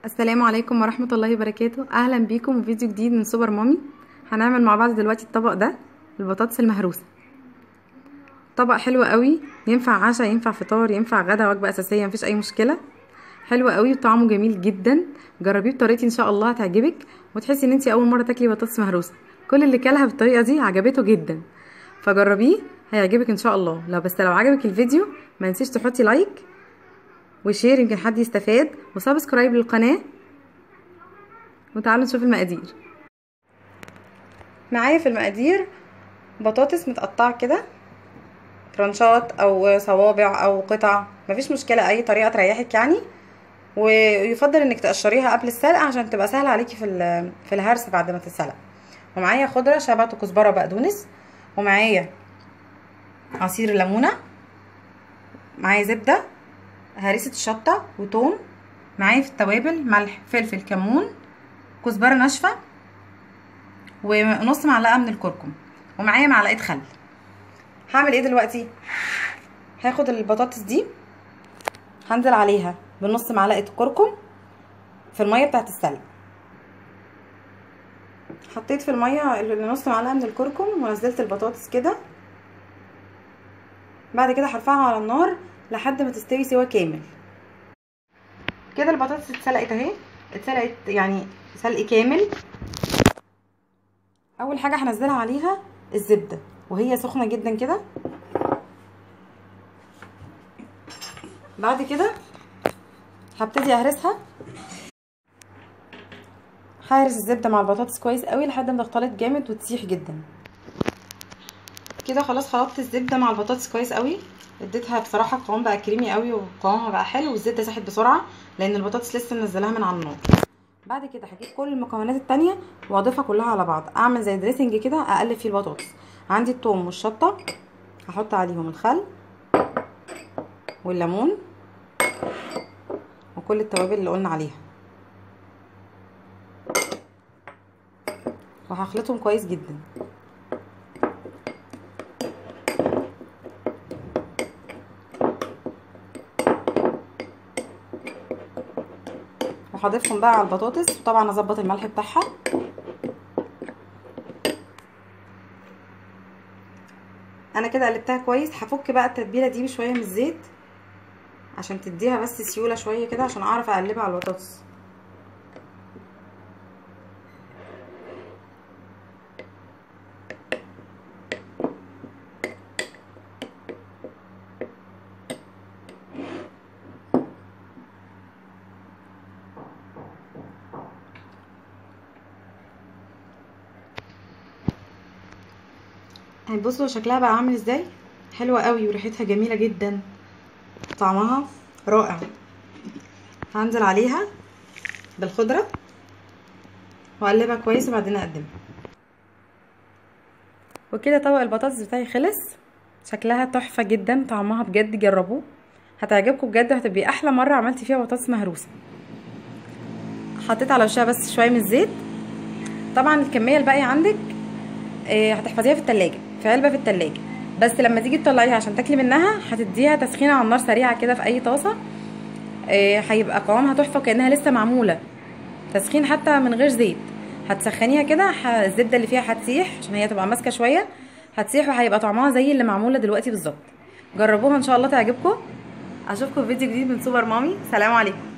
السلام عليكم ورحمة الله وبركاته أهلا بيكم في فيديو جديد من سوبر مامي هنعمل مع بعض دلوقتي الطبق ده البطاطس المهروسة طبق حلو قوي ينفع عشاء ينفع فطار ينفع غدا وجبة أساسية مفيش أي مشكلة حلو قوي وطعمه جميل جدا جربيه بطريقتي ان شاء الله هتعجبك وتحسي ان انت اول مره تاكلي بطاطس مهروسه كل اللي كلها بالطريقه دي عجبته جدا فجربيه هيعجبك ان شاء الله لو بس لو عجبك الفيديو ما تنسيش تحطي لايك وشير يمكن حد يستفاد وسبسكرايب للقناه وتعالوا نشوف المقادير معايا في المقادير بطاطس متقطعه كده ترانشات او صوابع او قطع مفيش مشكله اي طريقه تريحك يعني ويفضل انك تقشريها قبل السلق عشان تبقى سهله عليكي في في الهرس بعد ما تتسلق ومعايا خضره شبت وكزبره وبقدونس ومعايا عصير ليمونه معايا زبده هريسه الشطه وتوم معايا في التوابل ملح فلفل كمون كزبره ناشفه ونص معلقه من الكركم ومعايا معلقه خل هعمل ايه دلوقتي هاخد البطاطس دي هنزل عليها بنص معلقه كركم في الميه بتاعه السلق حطيت في الميه نص معلقه من الكركم ونزلت البطاطس كده بعد كده هرفعها على النار لحد ما تستوي سوا كامل كده البطاطس اتسلقت اهي اتسلقت يعني سلق كامل اول حاجه هنزلها عليها الزبده وهي سخنه جدا كده بعد كده هبتدي اهرسها ههرس الزبده مع البطاطس كويس قوي لحد ما تختلط جامد وتسيح جدا كده خلاص خلطت الزبده مع البطاطس كويس قوي اديتها بصراحه القوام بقى كريمي قوي وقوامها بقى حلو والزبده ساحت بسرعه لان البطاطس لسه منزلاها من على النار بعد كده هجيب كل المكونات التانية واضيفها كلها على بعض اعمل زي دريسنج كده اقلب فيه البطاطس عندي الثوم والشطه هحط عليهم الخل والليمون وكل التوابل اللي قلنا عليها وهخلطهم كويس جدا وهضيفهم بقى على البطاطس وطبعا اظبط الملح بتاعها انا كده قلبتها كويس هفك بقى التتبيله دي بشويه من الزيت عشان تديها بس سيوله شويه كده عشان اعرف اقلبها على البطاطس بصوا شكلها بقى عامل ازاي حلوه قوي وريحتها جميله جدا طعمها رائع هنزل عليها بالخضره واقلبها كويس وبعدين اقدمها وكده طبق البطاطس بتاعي خلص شكلها تحفه جدا طعمها بجد جربوه هتعجبكم بجد وهتبقي احلى مره عملتي فيها بطاطس مهروسه حطيت على وشها بس شويه من الزيت طبعا الكميه الباقيه عندك آه هتحفظيها في التلاجة في علبه في التلاجة بس لما تيجي تطلعيها عشان تاكلي منها هتديها تسخينه على النار سريعه كده في اي طاسه هيبقى آه قوامها تحفه وكانها لسه معموله تسخين حتى من غير زيت هتسخنيها كده الزبده اللي فيها هتسيح عشان هي تبقى ماسكه شويه هتسيح وهيبقى طعمها زي اللي معموله دلوقتي بالظبط جربوها ان شاء الله تعجبكم اشوفكم في فيديو جديد من سوبر مامي سلام عليكم